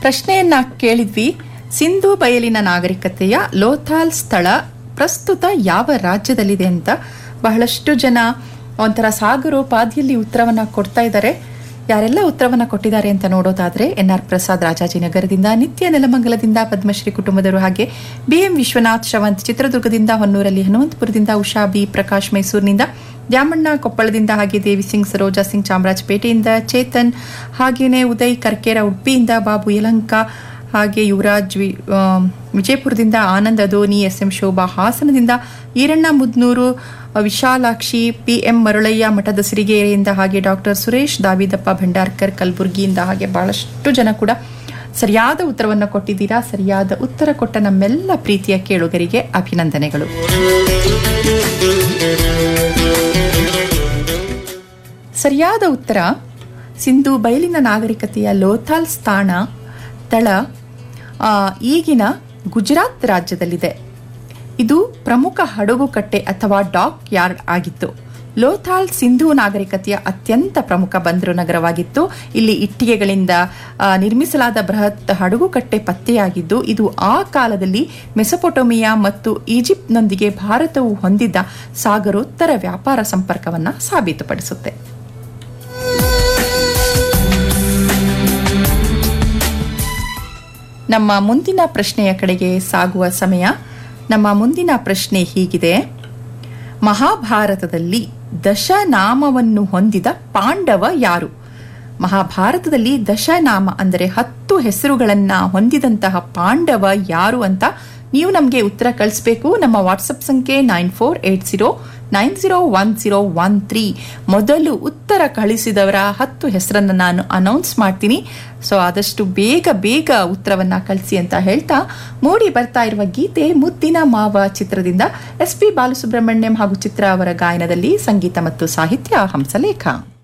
ಪ್ರಶ್ನೆಯನ್ನ ಕೇಳಿದ್ವಿ ಸಿಂಧು ಬಯಲಿನ ನಾಗರಿಕತೆಯ ಲೋಥಾಲ್ ಸ್ಥಳ ಪ್ರಸ್ತುತ ಯಾವ ರಾಜ್ಯದಲ್ಲಿದೆ ಅಂತ ಬಹಳಷ್ಟು ಜನ ಒಂಥರ ಸಾಗರೋಪಾದಿಯಲ್ಲಿ ಉತ್ತರವನ್ನ ಕೊಡ್ತಾ ಇದ್ದಾರೆ ಯಾರೆಲ್ಲ ಉತ್ತರವನ್ನ ಕೊಟ್ಟಿದ್ದಾರೆ ಅಂತ ನೋಡೋದಾದ್ರೆ ಎನ್ ಆರ್ ಪ್ರಸಾದ್ ರಾಜಾಜಿನಗರದಿಂದ ನಿತ್ಯ ನೆಲಮಂಗಲದಿಂದ ಪದ್ಮಶ್ರೀ ಕುಟುಂಬದವರು ಹಾಗೆ ಬಿ ಎಂ ವಿಶ್ವನಾಥ್ ಶ್ರವಂತ್ ಚಿತ್ರದುರ್ಗದಿಂದ ಹೊನ್ನೂರಲ್ಲಿ ಹನುಮಂತಪುರದಿಂದ ಉಷಾ ಬಿ ಪ್ರಕಾಶ್ ಮೈಸೂರಿನಿಂದ ದ್ಯಾಮಣ್ಣ ಕೊಪ್ಪಳದಿಂದ ಹಾಗೆ ದೇವಿ ಸಿಂಗ್ ಸರೋಜಾ ಸಿಂಗ್ ಚಾಮರಾಜಪೇಟೆಯಿಂದ ಚೇತನ್ ಹಾಗೇನೆ ಉದಯ್ ಕರ್ಕೇರ ಉಡುಪಿಯಿಂದ ಬಾಬು ಯಲಂಕ ಹಾಗೆ ಯುವರಾಜ್ ವಿ ಆ, ವಿಜಯಪುರದಿಂದ ಆನಂದ್ ಅದೋನಿ ಎಸ್ ಎಂ ಶೋಭಾ ಹಾಸನದಿಂದ ಈರಣ್ಣ ಮುದ್ನೂರು ವಿಶಾಲಾಕ್ಷಿ ಪಿ ಎಂ ಮರಳಯ್ಯ ಮಠದ ಸಿರಿಗೇರಿಯಿಂದ ಹಾಗೆ ಡಾಕ್ಟರ್ ಸುರೇಶ್ ದಾವಿದಪ್ಪ ಭಂಡಾರ್ಕರ್ ಕಲಬುರ್ಗಿಯಿಂದ ಹಾಗೆ ಬಹಳಷ್ಟು ಜನ ಕೂಡ ಸರಿಯಾದ ಉತ್ತರವನ್ನು ಕೊಟ್ಟಿದ್ದೀರಾ ಸರಿಯಾದ ಉತ್ತರ ಕೊಟ್ಟ ನಮ್ಮೆಲ್ಲ ಪ್ರೀತಿಯ ಕೇಳುಗರಿಗೆ ಅಭಿನಂದನೆಗಳು ಸರಿಯಾದ ಉತ್ತರ ಸಿಂಧು ಬಯಲಿನ ನಾಗರಿಕತೆಯ ಲೋಥಾಲ್ ಸ್ಥಾನ ತಳ ಆ, ಈಗಿನ ಗುಜರಾತ್ ರಾಜ್ಯದಲ್ಲಿದೆ ಇದು ಪ್ರಮುಖ ಹಡಗುಕಟ್ಟೆ ಅಥವಾ ಡಾಕ್ ಯಾರ್ಡ್ ಆಗಿತ್ತು ಲೋಥಾಲ್ ಸಿಂಧು ನಾಗರಿಕತೆಯ ಅತ್ಯಂತ ಪ್ರಮುಖ ಬಂದರು ನಗರವಾಗಿತ್ತು ಇಲ್ಲಿ ಇಟ್ಟಿಗೆಗಳಿಂದ ಆ, ನಿರ್ಮಿಸಲಾದ ಬೃಹತ್ ಹಡಗುಕಟ್ಟೆ ಪತ್ತೆಯಾಗಿದ್ದು ಇದು ಆ ಕಾಲದಲ್ಲಿ ಮೆಸೊಪೊಟೋಮಿಯಾ ಮತ್ತು ಈಜಿಪ್ಟ್ನೊಂದಿಗೆ ಭಾರತವು ಹೊಂದಿದ್ದ ಸಾಗರೋತ್ತರ ವ್ಯಾಪಾರ ಸಂಪರ್ಕವನ್ನು ಸಾಬೀತುಪಡಿಸುತ್ತೆ ನಮ್ಮ ಮುಂದಿನ ಪ್ರಶ್ನೆಯ ಕಡೆಗೆ ಸಾಗುವ ಸಮಯ ನಮ್ಮ ಮುಂದಿನ ಪ್ರಶ್ನೆ ಹೀಗಿದೆ ಮಹಾಭಾರತದಲ್ಲಿ ದಶನಾಮವನ್ನು ಹೊಂದಿದ ಪಾಂಡವ ಯಾರು ಮಹಾಭಾರತದಲ್ಲಿ ದಶನಾಮ ಅಂದರೆ ಹತ್ತು ಹೆಸರುಗಳನ್ನ ಹೊಂದಿದಂತಹ ಪಾಂಡವ ಯಾರು ಅಂತ ನೀವು ನಮಗೆ ಉತ್ತರ ಕಳಿಸ್ಬೇಕು ನಮ್ಮ ವಾಟ್ಸಪ್ ಸಂಖ್ಯೆ nine four eight zero nine zero one zero one three ಮೊದಲು ಉತ್ತರ ಕಳಿಸಿದವರ ಹತ್ತು ಹೆಸರನ್ನು ನಾನು ಅನೌನ್ಸ್ ಮಾಡ್ತೀನಿ ಸೊ ಆದಷ್ಟು ಬೇಗ ಬೇಗ ಉತ್ತರವನ್ನ ಕಳಿಸಿ ಅಂತ ಹೇಳ್ತಾ ಮೂಡಿ ಬರ್ತಾ ಇರುವ ಗೀತೆ ಮುದ್ದಿನ ಮಾವ ಚಿತ್ರದಿಂದ ಎಸ್ ಪಿ ಬಾಲಸುಬ್ರಹ್ಮಣ್ಯಂ ಹಾಗೂ ಚಿತ್ರ ಅವರ ಗಾಯನದಲ್ಲಿ ಸಂಗೀತ ಮತ್ತು ಸಾಹಿತ್ಯ ಹಂಸಲೇಖ